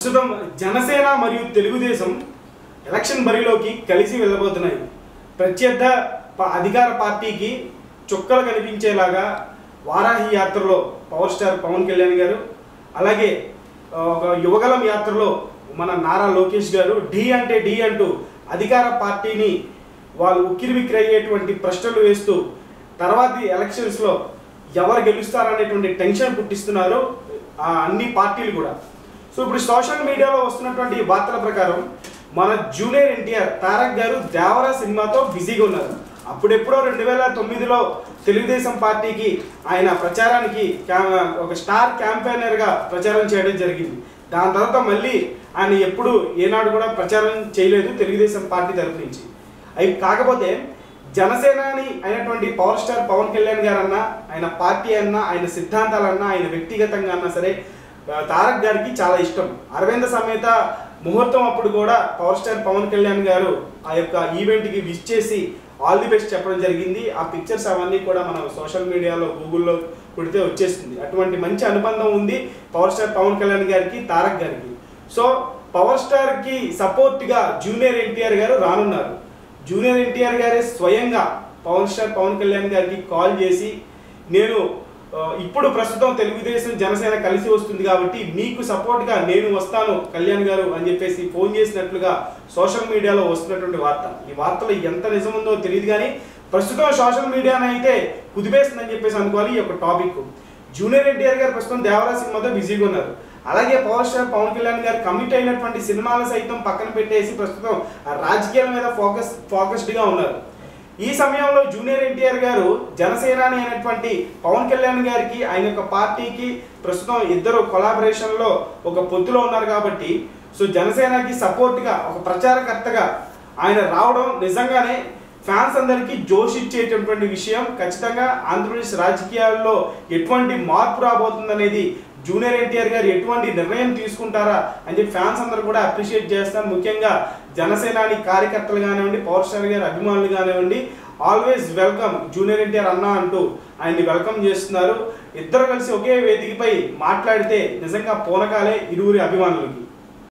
ప్రస్తుతం జనసేన మరియు తెలుగుదేశం ఎలక్షన్ బరిలోకి కలిసి వెళ్ళబోతున్నాయి ప్రత్యర్థ ప- అధికార పార్టీకి చుక్కలు కనిపించేలాగా వారాహి యాత్రలో పవర్ స్టార్ పవన్ కళ్యాణ్ గారు అలాగే ఆ, ఒక యువగలం యాత్రలో మన నారా లోకేష్ గారు డి అంటే డి అంటూ అధికార పార్టీని వాళ్ళు ఉక్కిరి బిక్కిరి అయ్యేటువంటి ప్రశ్నలు వేస్తూ తర్వాతి ఎలక్షన్స్లో ఎవరు గెలుస్తారనేటువంటి టెన్షన్ పుట్టిస్తున్నారు ఆ అన్ని పార్టీలు కూడా సో ఇప్పుడు సోషల్ మీడియాలో వస్తున్నటువంటి వార్తల ప్రకారం మన జూనియర్ ఎన్టీఆర్ తారక్ గారు దేవరా సినిమాతో బిజీగా ఉన్నారు అప్పుడెప్పుడో రెండు వేల తొమ్మిదిలో తెలుగుదేశం పార్టీకి ఆయన ప్రచారానికి క్యా- ఒక స్టార్ క్యాంపెయినర్గా ప్రచారం చేయడం జరిగింది దాని తర్వాత మళ్ళీ ఆయన ఎప్పుడు ఏనాడు కూడా ప్రచారం చేయలేదు తెలుగుదేశం పార్టీ తరఫు నుంచి అవి కాకపోతే జనసేనాని అయినటువంటి పవర్ స్టార్ పవన్ కళ్యాణ్ గారు అన్నా ఆయన పార్టీ అన్నా ఆయన సిద్ధాంతాలన్నా ఆయన వ్యక్తిగతంగా అన్నా సరే ఆ, తారక్ గారికి చాలా ఇష్టం అరవింద సమేత ముహూర్తం అప్పుడు కూడా పవర్ స్టార్ పవన్ కళ్యాణ్ గారు ఆ యొక్క ఈవెంట్కి విష్ చేసి ఆల్ ది బెస్ట్ చెప్పడం జరిగింది ఆ పిక్చర్స్ అవన్నీ కూడా మనం సోషల్ మీడియాలో గూగుల్లో కొడితే వచ్చేస్తుంది అటువంటి మంచి అనుబంధం ఉంది పవర్ స్టార్ పవన్ కళ్యాణ్ గారికి తారక్ గారికి సో పవర్ స్టార్కి సపోర్ట్గా జూనియర్ ఎన్టీఆర్ గారు రానున్నారు జూనియర్ ఎన్టీఆర్ గారే స్వయంగా పవన్ స్టార్ పవన్ కళ్యాణ్ గారికి కాల్ చేసి నేను ఆ, ఇప్పుడు ప్రస్తుతం తెలుగుదేశం జనసేన కలిసి వస్తుంది కాబట్టి మీకు సపోర్ట్గా నేను వస్తాను కళ్యాణ్ గారు అని చెప్పేసి ఫోన్ చేసినట్లుగా సోషల్ మీడియాలో వస్తున్నటువంటి వార్త ఈ వార్తలో ఎంత నిజం ఉందో తెలియదు కానీ ప్రస్తుతం సోషల్ మీడియాని అయితే కుదిపేస్తుందని చెప్పేసి అనుకోవాలి ఈ యొక్క టాపిక్ జూనియర్ ఎన్టీఆర్ గారు ప్రస్తుతం దేవరా సినిమాతో బిజీగా ఉన్నారు అలాగే పవర్ స్టార్ పవన్ కళ్యాణ్ గారు కమిట్ అయినటువంటి సినిమాలు సైతం పక్కన పెట్టేసి ప్రస్తుతం ఆ రాజకీయాల మీద ఫోకస్ ఫోకస్డ్గా ఉన్నారు ఈ సమయంలో జూనియర్ ఎన్టీఆర్ గారు జనసేనాని అయినటువంటి పవన్ కళ్యాణ్ గారికి ఆయన యొక్క పార్టీకి ప్రస్తుతం ఇద్దరు కొలాబరేషన్లో ఒక పొత్తులో ఉన్నారు కాబట్టి సో జనసేనకి సపోర్ట్గా ఒక ప్రచారకర్తగా ఆయన రావడం నిజంగానే ఫ్యాన్స్ అందరికీ జోష్ ఇచ్చేటటువంటి విషయం ఖచ్చితంగా ఆంధ్రప్రదేశ్ రాజకీయాల్లో ఎటువంటి మార్పు రాబోతుందనేది జూనియర్ ఎన్టీఆర్ గారు ఎటువంటి నిర్ణయం తీసుకుంటారా అని చెప్పి ఫ్యాన్స్ అందరూ కూడా అప్రిషియేట్ చేస్తారు ముఖ్యంగా జనసేనాని కార్యకర్తలు కానివ్వండి పవర్ స్టార్ గారి అభిమానులు కానివ్వండి ఆల్వేస్ వెల్కమ్ జూనియర్ ఎన్టీఆర్ అన్న అంటూ ఆయన్ని వెల్కమ్ చేస్తున్నారు ఇద్దరు కలిసి ఒకే వేదికపై మాట్లాడితే నిజంగా పూనకాలే ఇరువురి అభిమానులకి